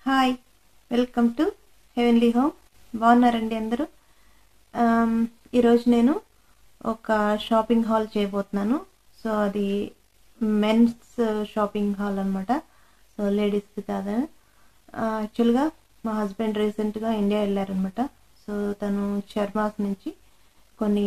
hi welcome to heavenly home బాగున్నారండి అందరూ um, ఈరోజు నేను ఒక షాపింగ్ హాల్ చేయబోతున్నాను సో అది మెన్స్ షాపింగ్ హాల్ అనమాట సో లేడీస్ది కాదు యాక్చువల్గా మా హస్బెండ్ రీసెంట్గా ఇండియా వెళ్ళారనమాట సో తను చర్మాస్ నుంచి కొన్ని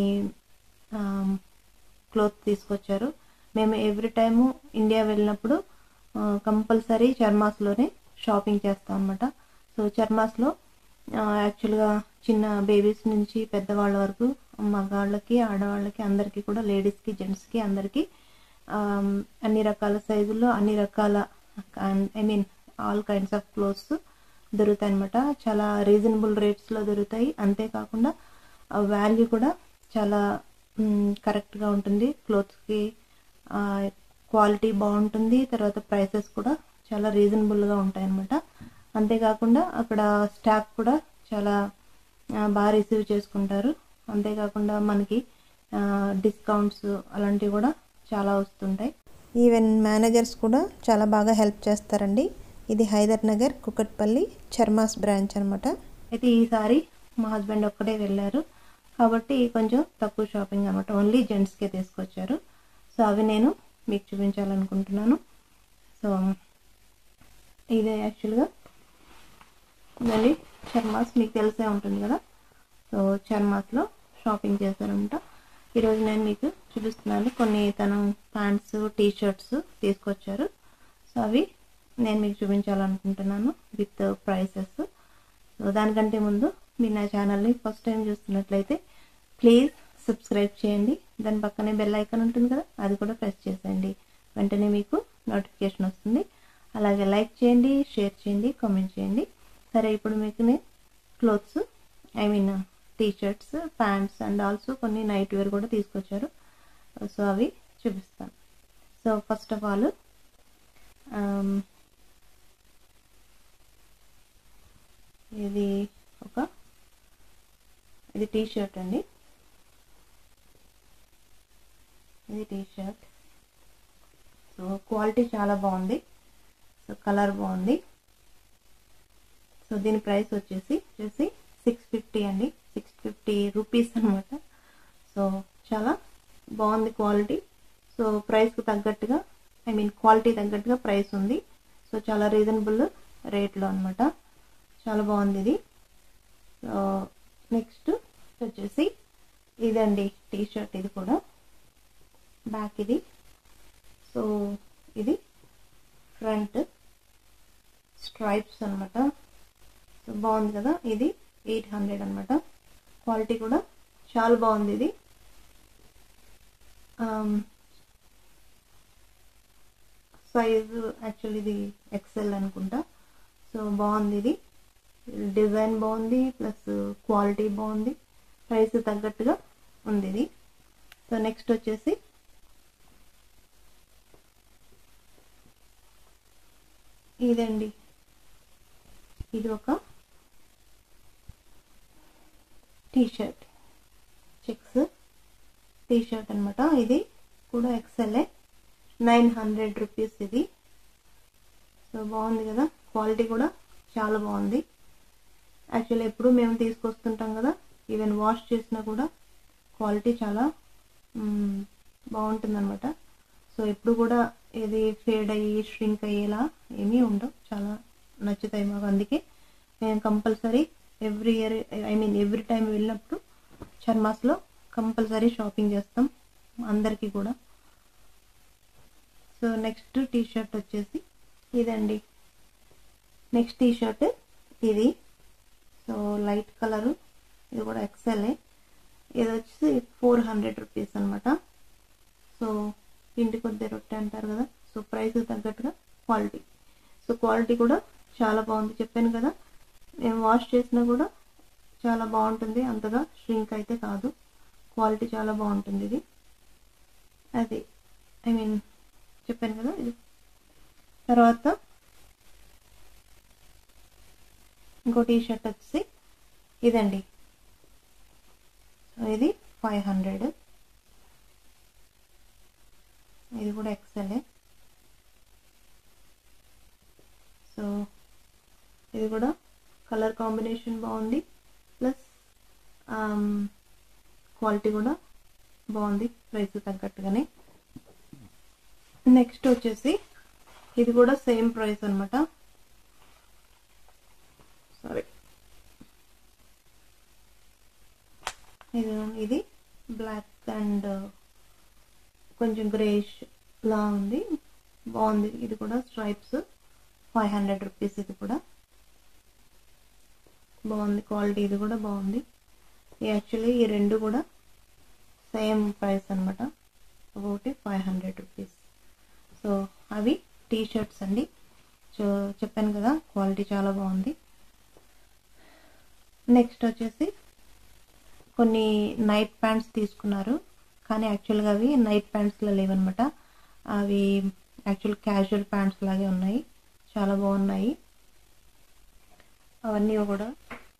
క్లోత్ తీసుకొచ్చారు మేము ఎవ్రీ టైము ఇండియా వెళ్ళినప్పుడు కంపల్సరీ చర్మాస్లోనే షాపింగ్ చేస్తాం అనమాట సో చర్మాస్లో యాక్చువల్గా చిన్న బేబీస్ నుంచి పెద్దవాళ్ళ వరకు మగవాళ్ళకి ఆడవాళ్ళకి అందరికీ కూడా లేడీస్కి జెంట్స్కి అందరికీ ఆమ్, అన్ని రకాల సైజుల్లో అన్ని రకాల I mean all kinds of clothes దొరుకుతాయి అనమాట చాలా రీజనబుల్ రేట్స్లో దొరుకుతాయి అంతేకాకుండా వాల్యూ కూడా చాలా కరెక్ట్గా ఉంటుంది క్లోత్స్కి క్వాలిటీ బాగుంటుంది తర్వాత ప్రైసెస్ కూడా చాలా రీజనబుల్గా ఉంటాయి అన్నమాట అంతేకాకుండా అక్కడ స్టాఫ్ కూడా చాలా ఆ, బాగా రిసీవ్ చేసుకుంటారు అంతేకాకుండా మనకి డిస్కౌంట్స్ అలాంటివి కూడా చాలా వస్తుంటాయి ఈవెన్ మేనేజర్స్ కూడా చాలా బాగా హెల్ప్ చేస్తారండి ఇది హైదర్ నగర్ కుకట్పల్లి చర్మాస్ బ్రాంచ్ అనమాట అయితే ఈసారి మా హస్బెండ్ ఒక్కడే వెళ్ళారు కాబట్టి కొంచెం తక్కువ షాపింగ్ అనమాట ఓన్లీ జెంట్స్కే తీసుకొచ్చారు సో అవి నేను మీకు చూపించాలనుకుంటున్నాను సో ఇదే యాక్చువల్గా మళ్ళీ చర్మాస్ మీకు తెలిసే ఉంటుంది కదా సో చర్మాస్లో షాపింగ్ చేశారనమాట ఈరోజు నేను మీకు చూపిస్తున్నాను కొన్ని తను ప్యాంట్స్ టీ షర్ట్స్ తీసుకొచ్చారు సో అవి నేను మీకు చూపించాలనుకుంటున్నాను విత్ ప్రైసెస్ సో దానికంటే ముందు మీరు నా ఛానల్ని ఫస్ట్ టైం చూస్తున్నట్లయితే ప్లీజ్ సబ్స్క్రైబ్ చేయండి దాని పక్కనే బెల్ ఐకాన్ ఉంటుంది కదా అది కూడా ప్రెస్ చేసేయండి వెంటనే మీకు నోటిఫికేషన్ వస్తుంది అలాగే లైక్ చేయండి షేర్ చేయండి కామెంట్ చేయండి సరే ఇప్పుడు మీకు నేను clothes I mean T shirts pants and also కొన్ని నైట్ వేర్ కూడా తీసుకొచ్చారు సో అవి చూపిస్తాను సో ఫస్ట్ ఆఫ్ ఆల్ ఇది ఒక ఇది టీ షర్ట్ అండి ఇది టీ షర్ట్ సో క్వాలిటీ చాలా బాగుంది సో కలర్ బాగుంది సో దీని ప్రైస్ వచ్చేసి వచ్చేసి సిక్స్ ఫిఫ్టీ అండి సిక్స్ ఫిఫ్టీ రూపీస్ అనమాట సో చాలా బాగుంది క్వాలిటీ సో ప్రైస్కి తగ్గట్టుగా ఐ మీన్ క్వాలిటీ తగ్గట్టుగా ప్రైస్ ఉంది సో చాలా రీజనబుల్ రేట్లో అనమాట చాలా బాగుంది ఇది సో నెక్స్ట్ వచ్చేసి ఇదండి టీ షర్ట్ ఇది కూడా బ్యాక్ ఇది సో ఇది ఫ్రంట్ స్ట్రైప్స్ అనమాట సో బాగుంది కదా ఇది ఎయిట్ హండ్రెడ్ అనమాట క్వాలిటీ కూడా చాలా బాగుంది ఇది సైజు యాక్చువల్లీ ఇది ఎక్సెల్ అనుకుంటా సో బాగుంది ఇది డిజైన్ బాగుంది ప్లస్ క్వాలిటీ బాగుంది ప్రైస్ తగ్గట్టుగా ఉంది ఇది సో నెక్స్ట్ వచ్చేసి ఇదండి ఇది ఒక T shirt checks T shirt అనమాట ఇది కూడా ఎక్సెల్ఏ నైన్ హండ్రెడ్ రూపీస్ ఇది సో బాగుంది కదా క్వాలిటీ కూడా చాలా బాగుంది యాక్చువల్లీ ఎప్పుడు మేము తీసుకొస్తుంటాం కదా ఈవెన్ వాష్ చేసినా కూడా క్వాలిటీ చాలా బాగుంటుంది అనమాట సో ఎప్పుడు కూడా ఇది ఫేడ్ అయ్యి ష్రింక్ అయ్యేలా ఏమీ ఉండవు చాలా నచ్చుతాయి మాకు అందుకే మేము compulsory every year I mean every time వెళ్ళినప్పుడు చర్మాస్లో కంపల్సరీ షాపింగ్ చేస్తాం అందరికీ కూడా సో నెక్స్ట్ టీ షర్ట్ వచ్చేసి ఇదండి నెక్స్ట్ టీ షర్ట్ ఇది సో లైట్ కలరు ఇది కూడా ఎక్సెల్ఏ ఇది వచ్చేసి ఫోర్ హండ్రెడ్ రూపీస్ అనమాట సో ఇంటి కొద్ది రొట్టె అంటారు కదా సో ప్రైస్ తగ్గట్టుగా క్వాలిటీ సో క్వాలిటీ కూడా చాలా బాగుంది చెప్పాను కదా నేను వాష్ చేసినా కూడా చాలా బాగుంటుంది అంతగా ష్రింక్ అయితే కాదు క్వాలిటీ చాలా బాగుంటుంది ఇది అది ఐ మీన్ చెప్పాను కదా ఇది తర్వాత ఇంకో టీ షర్ట్ వచ్చి ఇదండి సో ఇది ఫైవ్ హండ్రెడ్ ఇది కూడా ఎక్సెల్ సో ఇది కూడా కలర్ కాంబినేషన్ బాగుంది ప్లస్ క్వాలిటీ కూడా బాగుంది ప్రైస్ తగ్గట్టుగానే నెక్స్ట్ వచ్చేసి ఇది కూడా సేమ్ ప్రైస్ అనమాట సారీ ఇది ఇది బ్లాక్ అండ్ కొంచెం గ్రేష్ లా ఉంది బాగుంది ఇది కూడా స్ట్రైప్స్ ఫైవ్ హండ్రెడ్ రూపీస్ ఇది కూడా బాగుంది క్వాలిటీ ఇది కూడా బాగుంది యాక్చువల్లీ ఈ రెండు కూడా సేమ్ ప్రైస్ అనమాట ఒకటి ఫైవ్ హండ్రెడ్ రూపీస్ సో అవి టీ షర్ట్స్ అండి సో చెప్పాను కదా క్వాలిటీ చాలా బాగుంది నెక్స్ట్ వచ్చేసి కొన్ని నైట్ ప్యాంట్స్ తీసుకున్నారు కానీ యాక్చువల్గా అవి నైట్ ప్యాంట్స్లో లేవన్నమాట అవి యాక్చువల్ క్యాజువల్ ప్యాంట్స్ లాగే ఉన్నాయి చాలా బాగున్నాయి అవన్నీ కూడా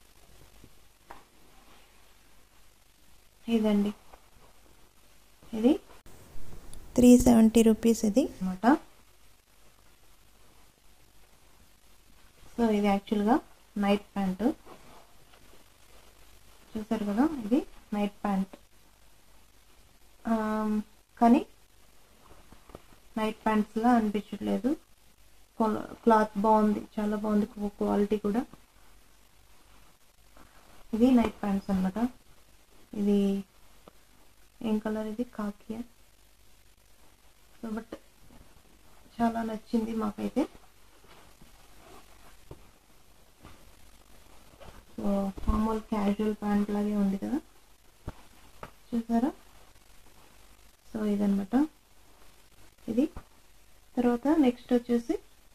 ఇదండి ఇది త్రీ సెవెంటీ రూపీస్ ఇది అనమాట సో ఇది యాక్చువల్గా నైట్ ప్యాంట్ చూసారు కదా ఇది నైట్ ప్యాంట్ కానీ నైట్ ప్యాంట్స్లా అనిపించట్లేదు క్లాత్ బాగుంది చాలా బాగుంది క్వాలిటీ కూడా ఇది నైట్ ప్యాంట్స్ అనమాట ఇది ఏం కలర్ ఇది కాకియా సో బట్ చాలా నచ్చింది మాకైతే సో మామూలు క్యాజువల్ ప్యాంట్ లాగే ఉంది కదా చూసారా సో ఇదనమాట ఇది తర్వాత నెక్స్ట్ వచ్చేసి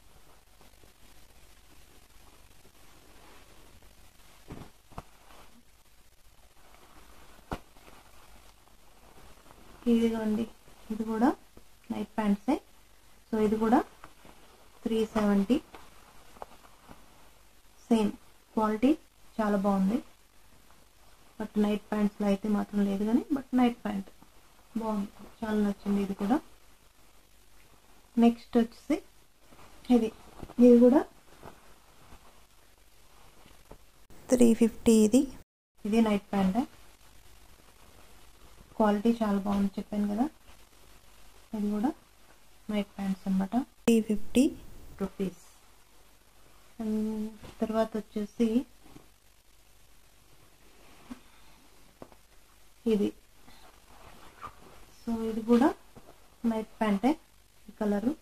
ఇదిగోండి ఇది కూడా నైట్ ప్యాంట్సే సో ఇది కూడా త్రీ సెవెంటీ సేమ్ క్వాలిటీ చాలా బాగుంది బట్ నైట్ ప్యాంట్స్లో అయితే మాత్రం లేదు కానీ బట్ నైట్ ప్యాంట్ బాగుంది చాలా నచ్చింది ఇది కూడా నెక్స్ట్ వచ్చేసి ఇది ఇది కూడా త్రీ ఫిఫ్టీ ఇది ఇది నైట్ ప్యాంట్ క్వాలిటీ చాలా బాగుంది చెప్పాను కదా ఇది కూడా నైట్ ప్యాంట్స్ అనమాట త్రీ ఫిఫ్టీ రూపీస్ తర్వాత వచ్చేసి ఇది సో ఇది కూడా నైట్ ప్యాంటే ఈ కలరు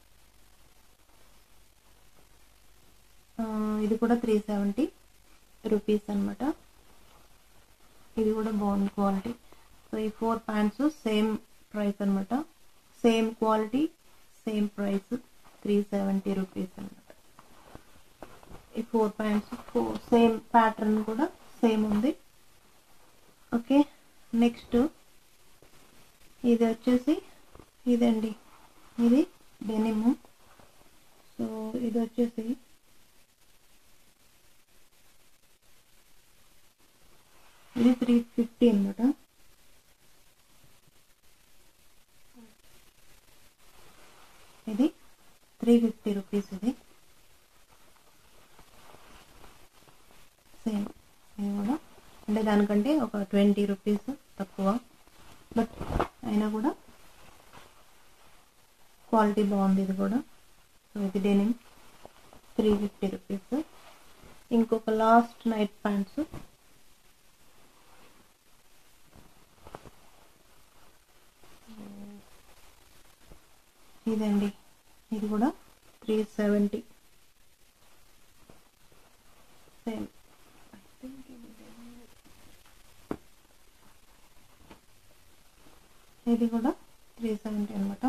ఇది కూడా త్రీ సెవెంటీ రూపీస్ అనమాట ఇది కూడా బాగుంది క్వాలిటీ సో ఈ ఫోర్ ప్యాంట్స్ సేమ్ ప్రైస్ అనమాట same quality same price three seventy rupees అనమాట ఈ four pants four same pattern కూడా సేమ్ ఉంది ఓకే నెక్స్ట్ ఇది వచ్చేసి ఇదండి ఇది డెనిము సో ఇది వచ్చేసి ఇది త్రీ ఫిఫ్టీ అనమాట ఇది త్రీ ఫిఫ్టీ రూపీస్ ఇది సేమ్ ఇది కూడా అంటే దానికంటే ఒక ట్వంటీ రూపీస్ తక్కువ బట్ అయినా కూడా క్వాలిటీ బాగుంది ఇది కూడా సో ఇది డెనిమ్ త్రీ ఫిఫ్టీ రూపీస్ ఇంకొక లాస్ట్ నైట్ ప్యాంట్స్ ఇదండి ఇది కూడా త్రీ సెవెంటీ సేమ్ ఇది కూడా త్రీ సెవెంటీ అనమాట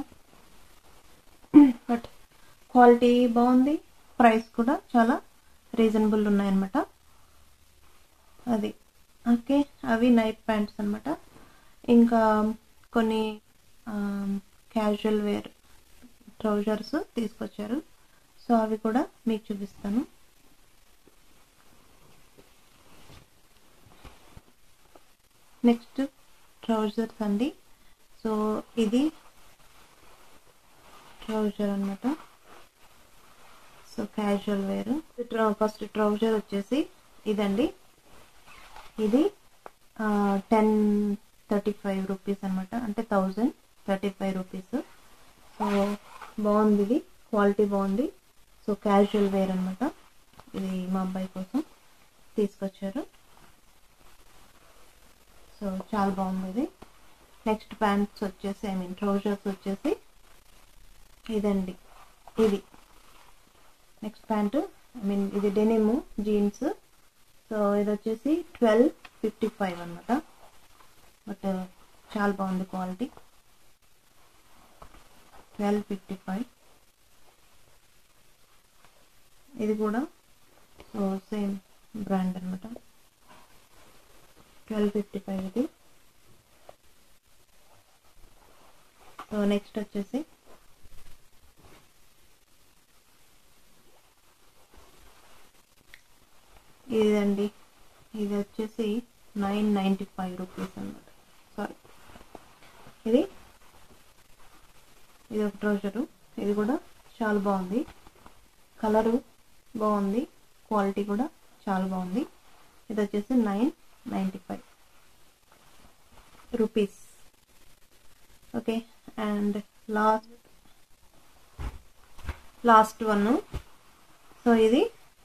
బట్ క్వాలిటీ బాగుంది ప్రైస్ కూడా చాలా రీజనబుల్ ఉన్నాయన్నమాట అది ఓకే అవి నైట్ ప్యాంట్స్ అనమాట ఇంకా కొన్ని క్యాజువల్ వేర్ ట్రౌజర్స్ తీసుకొచ్చారు సో అవి కూడా మీకు చూపిస్తాను నెక్స్ట్ ట్రౌజర్స్ అండి సో ఇది ట్రౌజర్ అనమాట so casual wear first trouser వచ్చేసి ఇదండి ఇది టెన్ థర్టీ ఫైవ్ రూపీస్ అనమాట అంటే thousand thirty five rupees so బాగుంది ఇది క్వాలిటీ బాగుంది సో క్యాజువల్ వేర్ అనమాట ఇది మా అబ్బాయి కోసం తీసుకొచ్చారు సో చాలా బాగుంది ఇది నెక్స్ట్ ప్యాంట్స్ వచ్చేసి ఐ మీన్ ట్రౌజర్స్ వచ్చేసి ఇదండి ఇది నెక్స్ట్ ప్యాంట్ ఐ మీన్ ఇది డెనిమ్ జీన్స్ సో ఇది వచ్చేసి ట్వెల్వ్ ఫిఫ్టీ ఫైవ్ అనమాట బట్ చాలా బాగుంది క్వాలిటీ ట్వెల్వ్ ఫిఫ్టీ ఫైవ్ ఇది కూడా సో సేమ్ బ్రాండ్ అనమాట ట్వెల్వ్ ఫిఫ్టీ ఫైవ్ ఇది సో నెక్స్ట్ వచ్చేసి ఇదండి ఇది వచ్చేసి నైన్ నైంటీ ఫైవ్ రూపీస్ అనమాట సారీ ఇది ఇది ఒక ట్రౌజరు ఇది కూడా చాలా బాగుంది కలరు బాగుంది క్వాలిటీ కూడా చాలా బాగుంది ఇది వచ్చేసి nine ninety five rupees okay and last last one so ఇది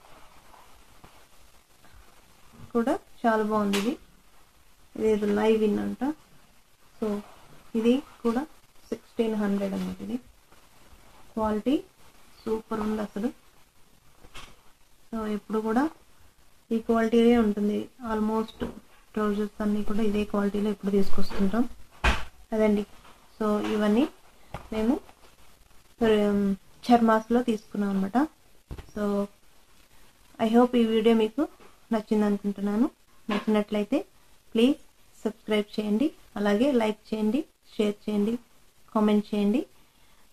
కూడా చాలా బాగుంది ఇది ఇది ఏదో లైవ్ ఇన్ అంట సో ఇది కూడా సిక్స్టీన్ హండ్రెడ్ అన్నమాట ఇది క్వాలిటీ సూపర్ ఉంది అసలు సో ఎప్పుడు కూడా ఈ క్వాలిటీనే ఉంటుంది ఆల్మోస్ట్ ట్రౌజర్స్ అన్నీ కూడా ఇదే క్వాలిటీలో ఇప్పుడు తీసుకొస్తుంటాం అదండి సో ఇవన్నీ మేము చర్మాస్లో తీసుకున్నాం అనమాట సో ఐ హోప్ ఈ వీడియో మీకు నచ్చింది అనుకుంటున్నాను నచ్చినట్లయితే ప్లీజ్ సబ్స్క్రైబ్ చేయండి అలాగే లైక్ చేయండి షేర్ చేయండి కామెంట్ చేయండి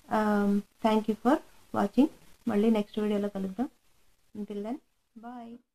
థ్యాంక్ యూ ఫర్ వాచింగ్ మళ్ళీ నెక్స్ట్ వీడియోలో కలుద్దాం until then bye